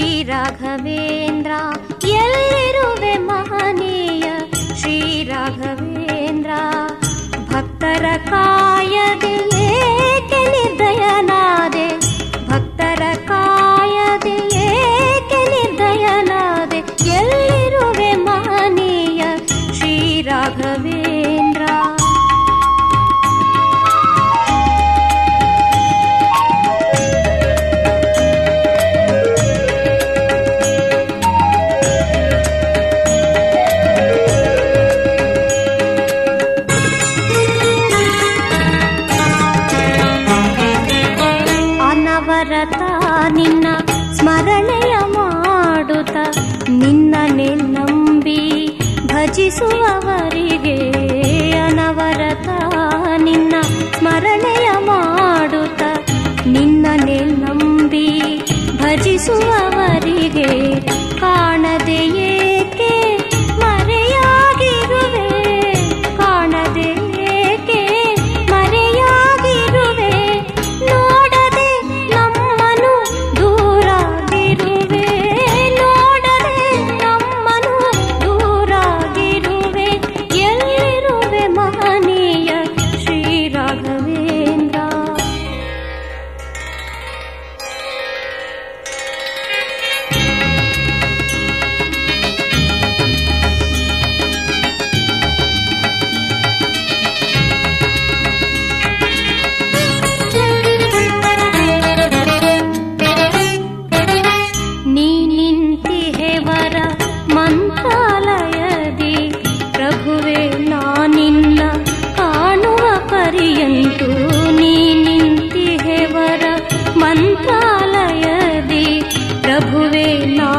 ರಾಘವೇಂದ್ರ ಎಲ್ಲಿರುವೆ ಮಹನೀಯ ಶ್ರೀ ರಾಘವೇಂದ್ರ ಭಕ್ತರ ಕಾಯದೆ ಏಕೆ ನಿರ್ದಯನಾದೆ ಭಕ್ತರ ಕಾಯದೆ ಏಕೆ ನಿರ್ದಯನಾದೆ ಎಲ್ಲಿರುವೆ ಮಹನೀಯ ಶ್ರೀ ರಾಘವೇಂದ್ರ ಅನವರತ ನಿನ್ನ ಸ್ಮರಣೆಯ ಮಾಡುತ್ತ ನಿನ್ನನೆ ನಂಬಿ ಭಜಿಸುವವರಿಗೆ ಅನವರತ ನಿನ್ನ ಸ್ಮರಣೆಯ ಮಾಡುತ್ತ ನಿನ್ನನೆ ನಂಬಿ ಭಜಿಸುವವರಿಗೆ ಕಾಣದೆ ಏಕೆ ಮರೆಯಾಗಿರುವೆ ಕಾಣದೆ ಏಕೆ ಮರೆಯಾಗಿರುವೆ ನೋಡದೆ ನಮ್ಮನು ದೂರಾಗಿರುವೆ ನೋಡದೆ ನಮ್ಮನು ದೂರಾಗಿರುವೆ ಎಲ್ಲಿರುವೆ ಮಹನೀಯ ಶ್ರೀ ರಾಘವೇಂದ್ರ ನೀ ನಿಂತಿಹೆವರ ಮಂತ್ರಾಲಯದಿ ಪ್ರಭುವೆ ನಾನಿನ್ನ ಕಾಣುವ ಪರ್ಯಂತು ನೀ ನಿಂತಿಹೆವರ ಮಂತ್ರಾಲಯದಿ ಪ್ರಭುವೆ ನಾ